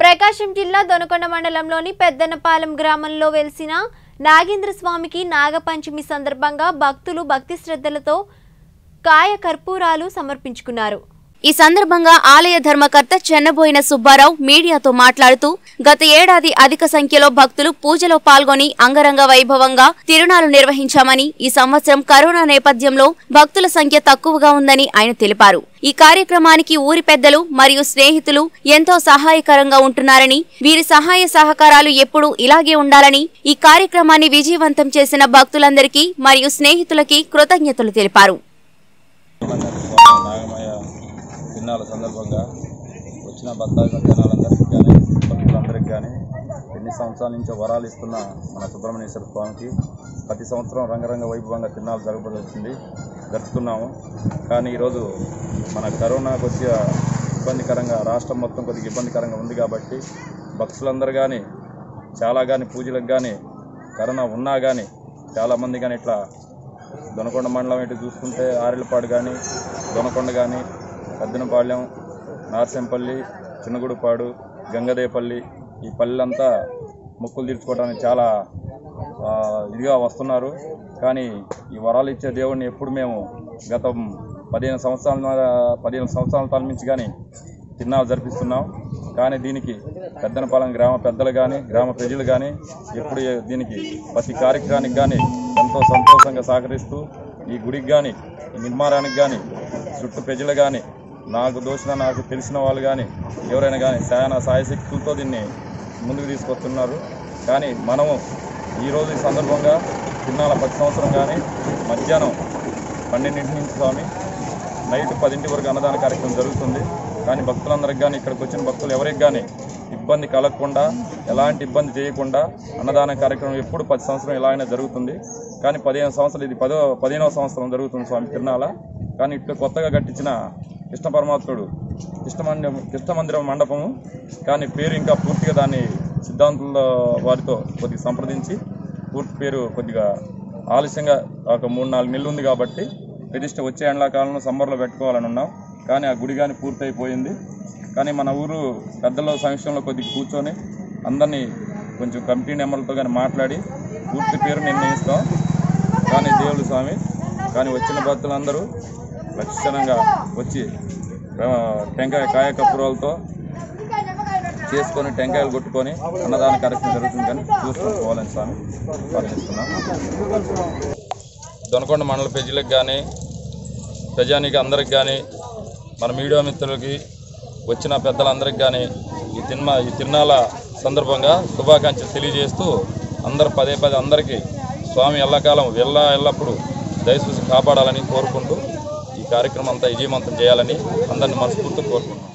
ప్రకాశం జిల్లా దొనకొండ మండలంలోని పెద్దనపాలెం గ్రామంలో వెలిసిన నాగేంద్ర స్వామికి నాగపంచమి సందర్భంగా భక్తులు భక్తి శ్రద్ధలతో కాయ కర్పూరాలు సమర్పించుకున్నారు ఈ సందర్భంగా ఆలయ ధర్మకర్త చెన్నబోయిన సుబ్బారావు మీడియాతో మాట్లాడుతూ గత ఏడాది అధిక సంఖ్యలో భక్తులు పూజలో పాల్గొని అంగరంగ వైభవంగా తిరునాలు నిర్వహించామని ఈ సంవత్సరం కరోనా నేపథ్యంలో భక్తుల సంఖ్య తక్కువగా ఉందని ఆయన తెలిపారు ఈ కార్యక్రమానికి ఊరి పెద్దలు మరియు స్నేహితులు ఎంతో సహాయకరంగా ఉంటున్నారని వీరి సహాయ సహకారాలు ఎప్పుడూ ఇలాగే ఉండాలని ఈ కార్యక్రమాన్ని విజయవంతం చేసిన భక్తులందరికీ మరియు స్నేహితులకి కృతజ్ఞతలు తెలిపారు స్వామి నాగమయ తిన్నాల సందర్భంగా వచ్చిన భక్తాది జనాలందరికీ కానీ భక్తులందరికీ కానీ ఎన్ని సంవత్సరాల నుంచో వరాలు ఇస్తున్న మన సుబ్రహ్మణ్యేశ్వర స్వామికి ప్రతి సంవత్సరం రంగరంగ వైభవంగా తిన్నాలు జరగబడుతుంది జరుపుతున్నాము కానీ ఈరోజు మన కరోనా కొద్దిగా ఇబ్బందికరంగా రాష్ట్రం మొత్తం కొద్దిగా ఇబ్బందికరంగా ఉంది కాబట్టి భక్తులందరూ కానీ చాలా కానీ పూజలకు కానీ కరోనా ఉన్నా కానీ చాలామంది కానీ ఇట్లా దొనకొండ మండలం ఇటు చూసుకుంటే ఆరెలపాడు కానీ దొనకొండ కానీ పెద్దనపాళ్యం నార్సంపల్లి చిన్నగుడిపాడు గంగదేపల్లి ఈ పల్లెలంతా మొక్కులు తీర్చుకోవడానికి చాలా ఆ, ఇదిగా వస్తున్నారు కానీ ఈ వరాలు ఇచ్చే దేవుడిని ఎప్పుడు మేము గత పదిహేను సంవత్సరాల పదిహేను సంవత్సరాల తల నుంచి కానీ తిన్నాలు జరిపిస్తున్నాం కానీ దీనికి పెద్దనపాలెం గ్రామ పెద్దలు కానీ గ్రామ ప్రజలు కానీ ఎప్పుడు దీనికి ప్రతి కార్యక్రమానికి కానీ ఎంతో సంతోషంగా సహకరిస్తూ ఈ గుడికి కానీ ఈ నిర్మాణానికి కానీ చుట్టూ ప్రజలు కానీ నాకు దోచిన నాకు తెలిసిన వాళ్ళు కానీ ఎవరైనా కానీ చాలా సాయశక్తులతో దీన్ని ముందుకు తీసుకొస్తున్నారు కానీ మనము ఈరోజు ఈ సందర్భంగా తిన్నాల ప్రతి సంవత్సరం కానీ మధ్యాహ్నం పన్నెండింటి నుంచి స్వామి నైట్ పదింటి వరకు అన్నదాన కార్యక్రమం జరుగుతుంది కానీ భక్తులందరికీ కానీ ఇక్కడికి వచ్చిన భక్తులు ఎవరికి కానీ ఇబ్బంది కలగకుండా ఎలాంటి ఇబ్బంది చేయకుండా అన్నదాన కార్యక్రమం ఎప్పుడు పది సంవత్సరం ఇలాగనే జరుగుతుంది కానీ పదిహేను సంవత్సరాలు ఇది పదో పదిహేనవ సంవత్సరం జరుగుతుంది స్వామి తిరునాల కానీ ఇటు కొత్తగా కట్టించిన కృష్ణ పరమాత్ముడు కృష్ణ మందిరం కృష్ణ మందిరం మండపము కానీ పేరు ఇంకా పూర్తిగా దాన్ని సిద్ధాంతుల వారితో కొద్దిగా సంప్రదించి పూర్తి పేరు కొద్దిగా ఆలస్యంగా ఒక మూడు నాలుగు నెలలు ఉంది కాబట్టి ప్రతిష్ట వచ్చే ఎండాకాలంలో సమ్మర్లో పెట్టుకోవాలని ఉన్నాం కానీ ఆ గుడి కానీ పూర్తయిపోయింది కానీ మన ఊరు పెద్దల సమక్షంలో కొద్దిగా కూర్చొని అందరినీ కొంచెం కమిటీ నెంబర్లతో కానీ మాట్లాడి పూర్తి పేరు నిర్ణయిస్తాం కానీ దేవుడు స్వామి కానీ వచ్చిన భక్తులందరూ లక్షణంగా వచ్చి ఆ, టెంకాయ కాయ కప్పురాలతో చేసుకొని టెంకాయలు కొట్టుకొని అన్నదాన కార్యక్రమం జరుగుతుంది కానీ చూసుకొని పోవాలని స్వామి ప్రార్థిస్తున్నాం దొనకొండ మండల ప్రజలకు కానీ ప్రజానికి అందరికి కానీ మన మీడియా మిత్రులకి వచ్చిన పెద్దలందరికీ కానీ ఈ తిరుమ ఈ తిరునాళ్ళ సందర్భంగా శుభాకాంక్షలు తెలియజేస్తూ అందరు పదే పదే అందరికీ స్వామి ఎల్లకాలం వెళ్ళ ఎల్లప్పుడూ దయచూసి కాపాడాలని కోరుకుంటూ ఈ కార్యక్రమం అంతా విజయవంతం చేయాలని అందరిని మనస్ఫూర్తిగా కోరుకుంటున్నాం